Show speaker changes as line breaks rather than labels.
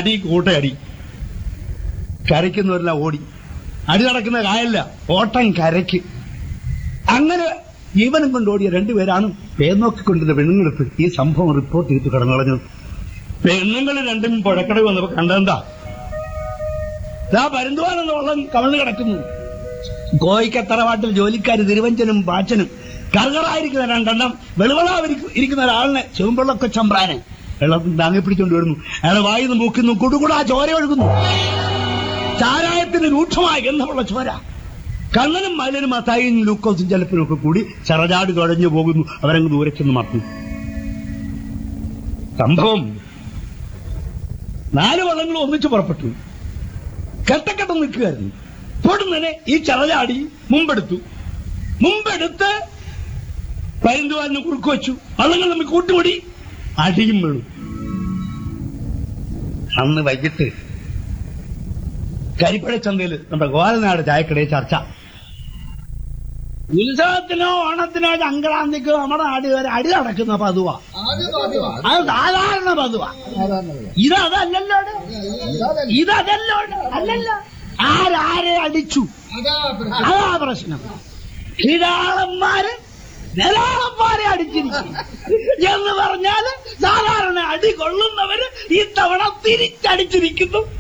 അടി കൂട്ടയടി കരയ്ക്കുന്നവരെല്ലാം ഓടി അടി നടക്കുന്ന കായല്ല ഓട്ടം കരയ്ക്ക് അങ്ങനെ ജീവനം കൊണ്ട് ഓടിയ രണ്ടുപേരാണ് പേന്നോക്കിക്കൊണ്ടിരുന്ന പെണ്ണുങ്ങളെടുത്ത് ഈ സംഭവം റിപ്പോർട്ട് ചെയ്ത് കടന്നു പെണ്ണുങ്ങൾ രണ്ടും പുഴക്കടവ് വന്നപ്പോ കണ്ടെന്താ ദാ പരുന്തുവാനെന്ന വെള്ളം കവന്ന് കിടക്കുന്നു കോയിക്കത്തറവാട്ടിൽ ജോലിക്കാര് തിരുവഞ്ചനും പാച്ചനും കറുകറായിരിക്കുന്ന രണ്ടെണ്ണം വെളുവളാവ് ഇരിക്കുന്ന ഒരാളിനെ ചെറുമ്പുള്ളൊക്കെ ചമ്പ്രാനെ വെള്ളത്തിൽ താങ്ങി പിടിച്ചുകൊണ്ട് വരുന്നു അയാളെ വായിന്ന് മൂക്കുന്നു കുടുകുടാ ചോര ഒഴുകുന്നു ചാരായത്തിന് രൂക്ഷമായ ഗന്ധമുള്ള ചോര കണ്ണനും മലനും മത്തായും ലൂക്കോസും ചെലപ്പിനും ഒക്കെ കൂടി ചറചാട് കുഴഞ്ഞു പോകുന്നു അവരങ്ങ് ദൂരെ ചെന്ന് മറന്നു സംഭവം നാല് വള്ളങ്ങൾ ഒന്നിച്ചു പുറപ്പെട്ടു കെട്ടക്കെട്ടം നിൽക്കുകയായിരുന്നു പൊടുന്നനെ ഈ ചറചാടി മുമ്പെടുത്തു മുമ്പെടുത്ത് പരുന്തുവാലിന് കുറുക്ക് വെച്ചു വള്ളങ്ങൾ തമ്മിൽ കൂട്ടുകൂടി അടിയും വീണു അന്ന് വൈകിട്ട് കരിപ്പഴ ചന്തയിൽ നമ്മുടെ ഗോലനാട് ചായക്കടയിൽ ചർച്ച ഉത്സവത്തിനോ ഓണത്തിനോ സംക്രാന്തിക്കോ നമ്മുടെ നാട് വരെ അടി നടക്കുന്ന പതുവാ അത് സാധാരണ പതുവാ ഇതല്ലല്ലോ ഇതല്ലോ അല്ലല്ലോ ആരാരെ അടിച്ചു അതാ പ്രശ്നം കിടാളന്മാര് നിലാളന്മാരെ അടിച്ചിരിക്കും എന്ന് പറഞ്ഞാല് സാധാരണ അടി കൊള്ളുന്നവര് ഇത്തവണ തിരിച്ചടിച്ചിരിക്കുന്നു